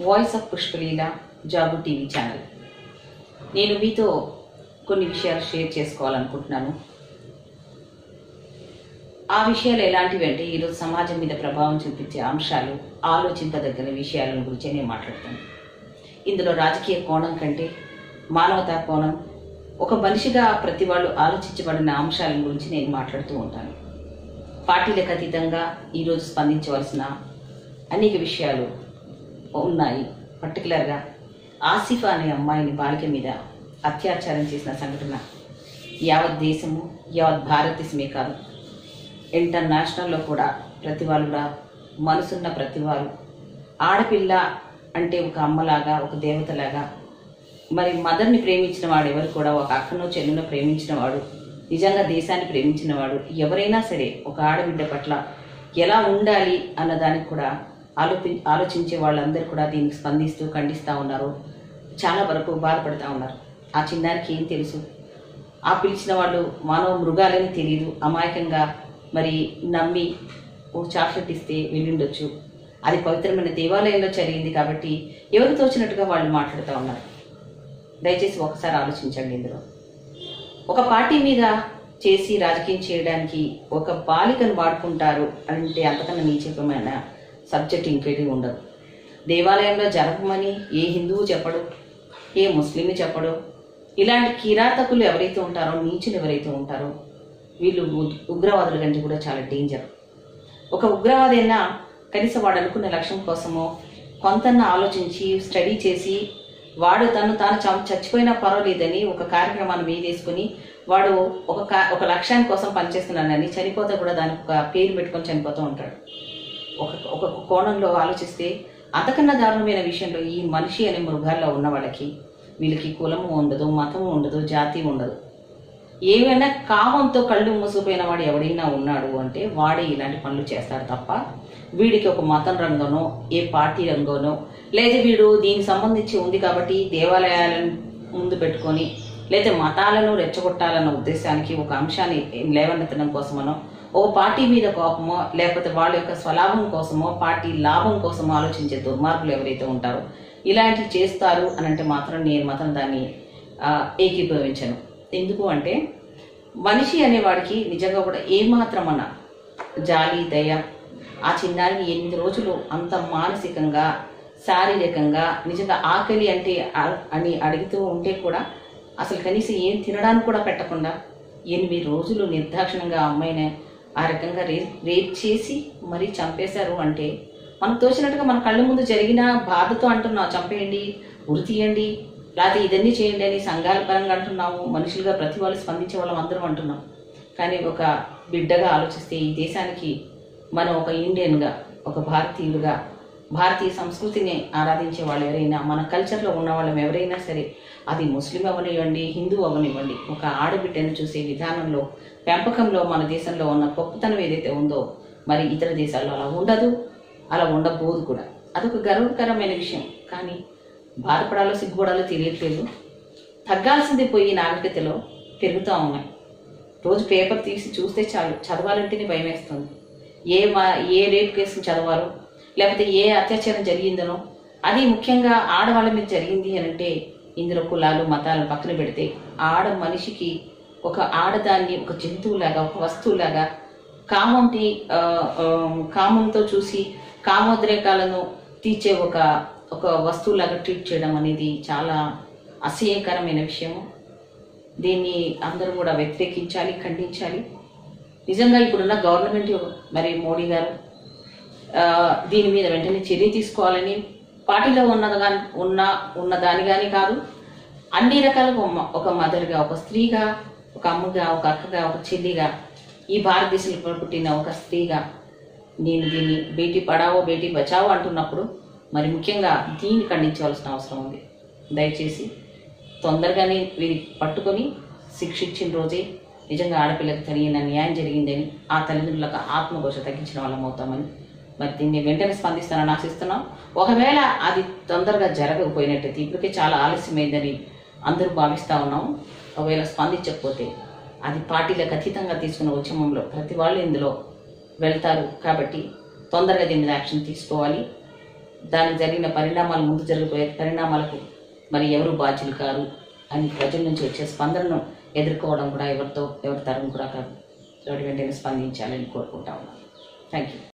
voice of Pushpaleela Jaagu TV channel నేను మీతో కొన్ని విషయాలు షేర్ చేసుకోవాలనుకుంటున్నాను ఆ విషయాలు ఎలాంటివి అంటే ఈరోజు సమాజం మీద ప్రభావం చూపించే అంశాలు ఆలోచింపదగిన విషయాల గురించి నేను మాట్లాడతాను ఇందులో రాజకీయ కోణం కంటే మానవతా కోణం ఒక మనిషిగా ప్రతి వాళ్ళు ఆలోచించబడిన అంశాల గురించి నేను మాట్లాడుతూ ఉంటాను పార్టీలకు అతీతంగా ఈరోజు స్పందించవలసిన అనేక విషయాలు ఉన్నాయి పర్టికులర్గా ఆసిఫా అనే అమ్మాయిని బాలిక మీద అత్యాచారం చేసిన సంఘటన యావత్ దేశము యావత్ భారతదేశమే కాదు ఇంటర్నేషనల్లో కూడా ప్రతి వాళ్ళు కూడా మనసున్న ప్రతి వారు ఆడపిల్ల అంటే ఒక అమ్మలాగా ఒక దేవతలాగా మరి మదర్ని ప్రేమించిన వాడు ఎవరు కూడా ఒక అక్కనో చెల్లునో ప్రేమించిన వాడు నిజంగా దేశాన్ని ప్రేమించిన వాడు ఎవరైనా సరే ఒక ఆడబిడ్డ పట్ల ఎలా ఉండాలి అన్న దానికి కూడా ఆలోపి ఆలోచించే వాళ్ళందరూ కూడా దీనికి స్పందిస్తూ ఖండిస్తూ ఉన్నారు చాలా వరకు బాధపడుతూ ఉన్నారు ఆ చిన్నారికి ఏం తెలుసు ఆ పిలిచిన వాళ్ళు మానవ మృగాలని తెలియదు అమాయకంగా మరి నమ్మి ఓ చాక్లెట్ ఇస్తే వెళ్ళుండొచ్చు అది పవిత్రమైన దేవాలయంలో జరిగింది కాబట్టి ఎవరు తోచినట్టుగా వాళ్ళు మాట్లాడుతూ ఉన్నారు దయచేసి ఒకసారి ఆలోచించండి ఇందులో ఒక పార్టీ మీద చేసి రాజకీయం చేయడానికి ఒక బాలికను వాడుకుంటారు అంటే అంతకన్నా నీచకమైన సబ్జెక్ట్ ఇంకేది ఉండదు దేవాలయంలో జరగమని ఏ హిందువు చెప్పడు ఏ ముస్లిం చెప్పడు ఇలాంటి కిరాతకులు ఎవరైతే ఉంటారో నీచులు ఎవరైతే ఉంటారో వీళ్ళు ఉ- ఉగ్రవాదుల కంటే కూడా చాలా డేంజర్ ఒక ఉగ్రవాది అయినా కనీసం వాడు అనుకున్న లక్ష్యం కోసమో కొంతన్న ఆలోచించి స్టడీ చేసి వాడు తను తాను చ- చచ్చిపోయినా పర్వాలేదని ఒక కార్యక్రమాన్ని వేదేసుకుని వాడు ఒక కా- ఒక లక్ష్యాని కోసం పనిచేస్తున్నాడని చనిపోతే కూడా దానికి ఒక పేరు పెట్టుకొని చనిపోతూ ఉంటాడు ఒక ఒక కోణంలో ఆలోచిస్తే అంతకన్నా దారుణమైన విషయంలో ఈ మనిషి అనే మృగాల్లో ఉన్న వాళ్ళకి వీళ్ళకి కులము ఉండదు మతము ఉండదు జాతి ఉండదు ఏమైనా కామంతో కళ్ళు మూసుకుపోయిన వాడు ఎవడైనా ఉన్నాడు అంటే వాడే ఇలాంటి పనులు చేస్తాడు తప్ప వీడికి ఒక మతం రంగనో ఏ పార్టీ రంగనో లేదా వీడు దీనికి సంబంధించి ఉంది కాబట్టి దేవాలయాలను ముందు పెట్టుకొని లేదా మతాలను రెచ్చగొట్టాలన్న ఉద్దేశానికి ఒక అంశాన్ని లేవనెత్తడం కోసమనో ఓ పార్టీ మీద కోపమో లేకపోతే వాళ్ళ యొక్క స్వలాభం కోసమో పార్టీ లాభం కోసమో ఆలోచించే దుర్మార్గులు ఎవరైతే ఉంటారో ఇలాంటివి చేస్తారు అని అంటే మాత్రం నేను మాత్రం దాన్ని ఆ, ఏకీభవించను ఎందుకు అంటే మనిషి అనేవాడికి నిజంగా కూడా ఏమాత్రమన్నా జాలి దయ ఆ చిన్నారిని ఎనిమిది రోజులు అంత మానసికంగా శారీరకంగా నిజంగా ఆకలి అంటే ఆ- అని అడుగుతూ ఉంటే కూడా అసలు కనీసం ఏం తినడానికి కూడా పెట్టకుండా ఎనిమిది రోజులు నిర్దాక్షిణంగా ఆ అమ్మాయిని ఆ రకంగా రే రేప్ చేసి మరీ చంపేశారు అంటే మనకు తోచినట్టుగా మన కళ్ళ ముందు జరిగిన బాధతో అంటున్నాం చంపేయండి ఉరి తీయండి లేకపోతే ఇదన్నీ చేయండి అని సంఘాల పరంగా అంటున్నాము మనుషులుగా ప్రతి వాళ్ళు స్పందించే వాళ్ళం అందరం అంటున్నాం కానీ ఒక బిడ్డగా ఆలోచిస్తే ఈ దేశానికి మనం ఒక ఇండియన్గా ఒక భారతీయులుగా భారతీయ సంస్కృతిని ఆరాధించే వాళ్ళు ఎవరైనా మన కల్చర్లో ఉన్న వాళ్ళం ఎవరైనా సరే అది ముస్లిం అవనివ్వండి హిందూ అవనివ్వండి ఒక ఆడబిడ్డను చూసే విధానంలో పెంపకంలో మన దేశంలో ఉన్న గొప్పతనం ఏదైతే ఉందో మరి ఇతర దేశాల్లో అలా ఉండదు అలా ఉండబోదు కూడా అదొక గర్వకరమైన విషయం కానీ బాధపడాలో సిగ్గుపడాలో తెలియట్లేదు తగ్గాల్సింది పోయి నాగరికతలో పెరుగుతూ ఉన్నాయి రోజు పేపర్ తీసి చూస్తే చాలు చదవాలంటేనే భయం వేస్తుంది ఏ మా ఏ రేప్ కేసును చదవాలో లేకపోతే ఏ అత్యాచారం జరిగిందనో అది ముఖ్యంగా ఆడవాళ్ళ మీద జరిగింది అని అంటే ఇందులో కులాలు మతాలను పక్కన పెడితే ఆడ మనిషికి ఒక ఆడదాన్ని ఒక జంతువులాగా ఒక వస్తువులాగా కామంని ఆ, ఆ, కామంతో చూసి కామోద్రేకాలను తీర్చే ఒక ఒక వస్తువులాగా ట్రీట్ చేయడం అనేది చాలా అసహ్యకరమైన విషయము దీన్ని అందరూ కూడా వ్యతిరేకించాలి ఖండించాలి నిజంగా ఇప్పుడున్న గవర్నమెంట్ మరి మోడీ గారు ఆ, దీని మీద వెంటనే చర్య తీసుకోవాలని పార్టీలో ఉన్నది కానీ ఉన్న ఉన్న దాని కానీ కాదు అన్ని రకాలుగా ఒక మ- ఒక మదర్గా ఒక స్త్రీగా ఒక అమ్మగా ఒక అక్కగా ఒక చెల్లిగా ఈ భారతదేశంలో పుట్టిన ఒక స్త్రీగా నేను దీన్ని బేటీ పడావో బేటీ బచావో అంటున్నప్పుడు మరి ముఖ్యంగా దీన్ని ఖండించవలసిన అవసరం ఉంది దయచేసి తొందరగానే వీరికి పట్టుకొని శిక్షించిన రోజే నిజంగా ఆడపిల్లకి తగిన న్యాయం జరిగిందని ఆ తల్లిదండ్రులకు ఆత్మఘోష తగ్గించిన వాళ్ళం అవుతామని మరి దీన్ని వెంటనే స్పందిస్తానని ఆశిస్తున్నాం ఒకవేళ అది తొందరగా జరగకపోయినట్టయితే ఇప్పటికే చాలా ఆలస్యమైందని అందరూ భావిస్తా ఉన్నాం ఒకవేళ స్పందించకపోతే అది పార్టీలకు అతీతంగా తీసుకున్న ఉద్యమంలో ప్రతి వాళ్ళు ఇందులో వెళ్తారు కాబట్టి తొందరగా దీని మీద యాక్షన్ తీసుకోవాలి దానికి జరిగిన పరిణామాలు ముందు జరిగిపోయే పరిణామాలకు మరి ఎవరు బాధ్యులు కారు అని ప్రజల నుంచి వచ్చే స్పందనను ఎదుర్కోవడం కూడా ఎవరితో ఎవరి తరం కూడా కాదు ఎవరి వెంటనే స్పందించాలని కోరుకుంటా ఉన్నాను థ్యాంక్ యూ